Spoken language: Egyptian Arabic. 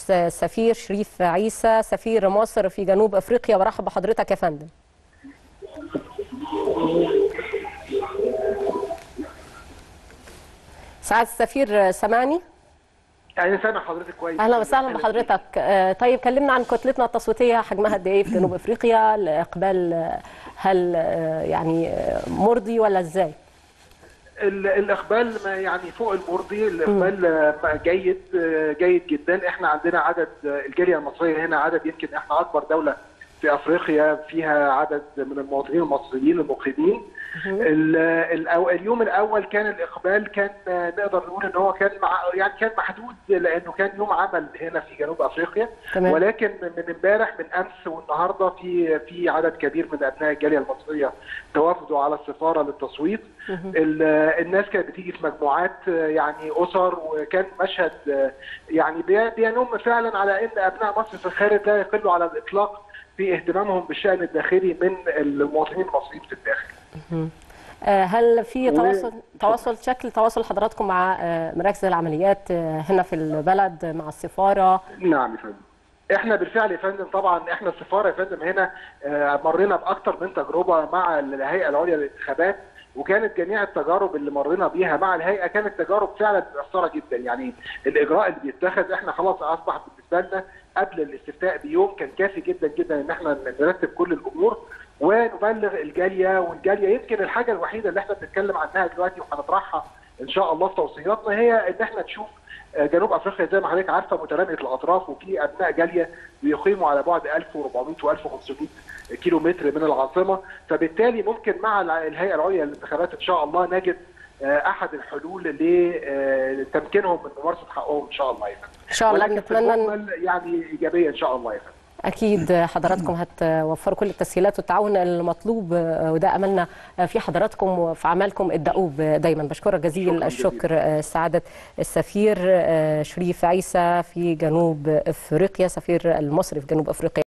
السفير شريف عيسى سفير مصر في جنوب افريقيا برحب بحضرتك يا فندم سعاده السفير سامعني يعني سامع حضرتك كويس اهلا وسهلا بحضرتك آه، طيب كلمنا عن كتلتنا التصويتيه حجمها قد ايه في جنوب افريقيا الاقبال آه، هل آه، يعني آه، مرضي ولا ازاي ال- الاقبال ما يعني فوق المرضي الاقبال آه، جيد آه، جيد جدا احنا عندنا عدد آه، الجاليه المصريه هنا عدد يمكن احنا اكبر دوله في افريقيا فيها عدد من المواطنين المصريين المقيمين ال- الأو- اليوم الاول كان الاقبال كان آه، نقدر نقول ان هو كان مع يعني كان محدود لانه كان يوم عمل هنا في جنوب افريقيا تمام. ولكن من امبارح من امس والنهارده في في عدد كبير من ابناء الجاليه المصريه توافدوا على السفاره للتصويت ال- الناس كانت بتيجي في مجموعات آه، يعني اسر وكان مشهد آه، يعني بي- بينم فعلا على ان ابناء مصر في الخارج لا يقلوا على الاطلاق في اهتمامهم بالشان الداخلي من المواطنين المصريين في الداخل. آه، هل في و- تواصل تواصل شكل تواصل حضراتكم مع آه، مراكز العمليات آه، هنا في البلد مع السفاره نعم يا فندم. احنا بالفعل يا فندم طبعا احنا السفاره يا فندم هنا آه، مرينا باكثر من تجربه مع الهيئه العليا للانتخابات وكانت جميع التجارب اللي مرينا بيها مع الهيئه كانت تجارب فعلا مؤثره جدا يعني الاجراء اللي بيتخذ احنا خلاص اصبح بالنسبه لنا قبل الاستفتاء بيوم كان كافي جدا جدا ان احنا نرتب كل الامور ونبلغ الجاليه والجاليه يمكن الحاجه الوحيده اللي احنا بنتكلم عنها دلوقتي وهنطرحها ان شاء الله في توصياتنا هي ان احنا نشوف جنوب افريقيا زي ما حضرتك عارفه متراميه الاطراف وفي ابناء جاليه بيقيموا على بعد 1400 و1500 كيلو متر من العاصمه فبالتالي ممكن مع الهيئه العليا للانتخابات ان شاء الله نجد احد الحلول لتمكينهم من ممارسه حقهم ان شاء الله يا فندم ان شاء الله ولكن في نتمنى إن- المجمل يعني ايجابيه ان شاء الله يا فندم اكيد حضراتكم هتوفروا كل التسهيلات والتعاون المطلوب آه، وده املنا آه، في حضراتكم وفي عملكم الدؤوب دايما بشكرك جزيل شكراً الشكر آه، سعاده السفير آه، شريف عيسى في جنوب افريقيا سفير المصري في جنوب افريقيا